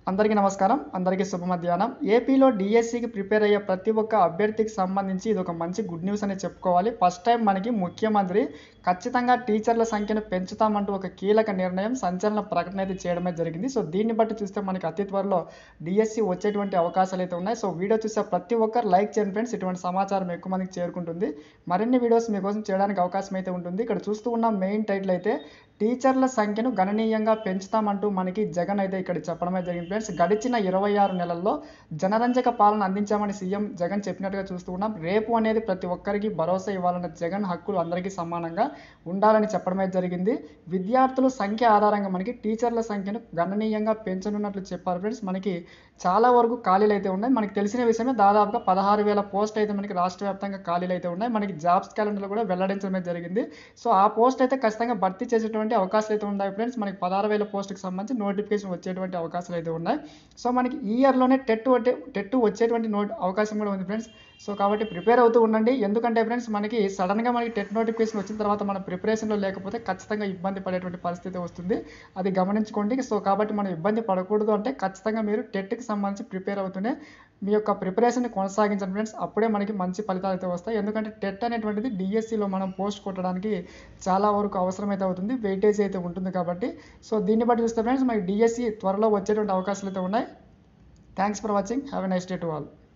అందరికీ నమస్కారం అందరికీ శుభ మధ్యాహ్నం ఏపీలో డిఎస్సికి ప్రిపేర్ అయ్యే ప్రతి ఒక్క అభ్యర్థికి సంబంధించి ఇది ఒక మంచి గుడ్ న్యూస్ అని చెప్పుకోవాలి ఫస్ట్ టైం మనకి ముఖ్యమంత్రి ఖచ్చితంగా టీచర్ల సంఖ్యను పెంచుతామంటూ ఒక కీలక నిర్ణయం సంచలన ప్రకటన అయితే చేయడమే జరిగింది సో దీన్ని బట్టి చూస్తే మనకి అతి త్వరలో డిఎస్సి వచ్చేటువంటి అవకాశాలు అయితే ఉన్నాయి సో వీడియో చూసే ప్రతి ఒక్కరు లైక్ చేయండి ఫ్రెండ్స్ ఇటువంటి సమాచారం ఎక్కువ మందికి చేరుకుంటుంది మరిన్ని వీడియోస్ మీకోసం చేయడానికి అవకాశం అయితే ఉంటుంది ఇక్కడ చూస్తూ ఉన్న మెయిన్ టైటిల్ అయితే టీచర్ల సంఖ్యను గణనీయంగా పెంచుతామంటూ మనకి జగన్ అయితే ఇక్కడ చెప్పడమే జరిగింది ఫ్రెండ్స్ గడిచిన ఇరవై ఆరు నెలల్లో జనరంజక పాలన అందించామని సీఎం జగన్ చెప్పినట్టుగా చూస్తూ ఉన్నాం రేపు అనేది ప్రతి ఒక్కరికి భరోసా ఇవ్వాలన్న జగన్ హక్కులు అందరికీ సమానంగా ఉండాలని చెప్పడమే జరిగింది విద్యార్థుల సంఖ్య ఆధారంగా మనకి టీచర్ల సంఖ్యను గణనీయంగా పెంచనున్నట్లు చెప్పారు ఫ్రెండ్స్ మనకి చాలా వరకు ఖాళీలు అయితే ఉన్నాయి మనకి తెలిసిన విషయమే దాదాపుగా పదహారు వేల పోస్ట్ అయితే మనకి రాష్ట్ర వ్యాప్తంగా ఖాళీలు అయితే ఉన్నాయి మనకి జాబ్స్ క్యాలెండర్లో కూడా వెల్లడించడమే జరిగింది సో ఆ పోస్ట్ అయితే ఖచ్చితంగా భర్తీ చేసేటువంటి అవకాశాలు అయితే ఉన్నాయి ఫ్రెండ్స్ మనకి పదహారు వేల పోస్ట్కి సంబంధించి నోటిఫికేషన్ వచ్చేటువంటి అవకాశాలు అయితే ఉన్నాయి సో మనకి ఈ ఇయర్లోనే టెట్ టెట్ వచ్చేటువంటి నోట్ అవకాశం కూడా ఉంది ఫ్రెండ్స్ సో కాబట్టి ప్రిపేర్ అవుతూ ఉండండి ఎందుకంటే ఫ్రెండ్స్ మనకి సడన్గా మనకి టెట్ నోటిఫికేషన్ వచ్చిన తర్వాత మన ప్రిపరేషన్లో లేకపోతే ఖచ్చితంగా ఇబ్బంది పడేటువంటి పరిస్థితి వస్తుంది అది గమనించుకోండి సో కాబట్టి మనం ఇబ్బంది పడకూడదు అంటే ఖచ్చితంగా మీరు టెట్కి సంబంధించి ప్రిపేర్ అవుతూనే మీ యొక్క ప్రిపరేషన్ని కొనసాగించండి ఫ్రెండ్స్ అప్పుడే మనకి మంచి ఫలితాలు అయితే వస్తాయి ఎందుకంటే టెట్ అనేటువంటిది డిఎస్సిలో మనం పోస్ట్ కొట్టడానికి చాలా వరకు అవసరమైతే అవుతుంది వెయిటేజ్ అయితే ఉంటుంది కాబట్టి సో దీన్ని బట్టి చూస్తే ఫ్రెండ్స్ మనకి డిఎస్సి త్వరలో వచ్చేటువంటి అవకాశాలు అయితే ఉన్నాయి thanks for watching have a nice day to all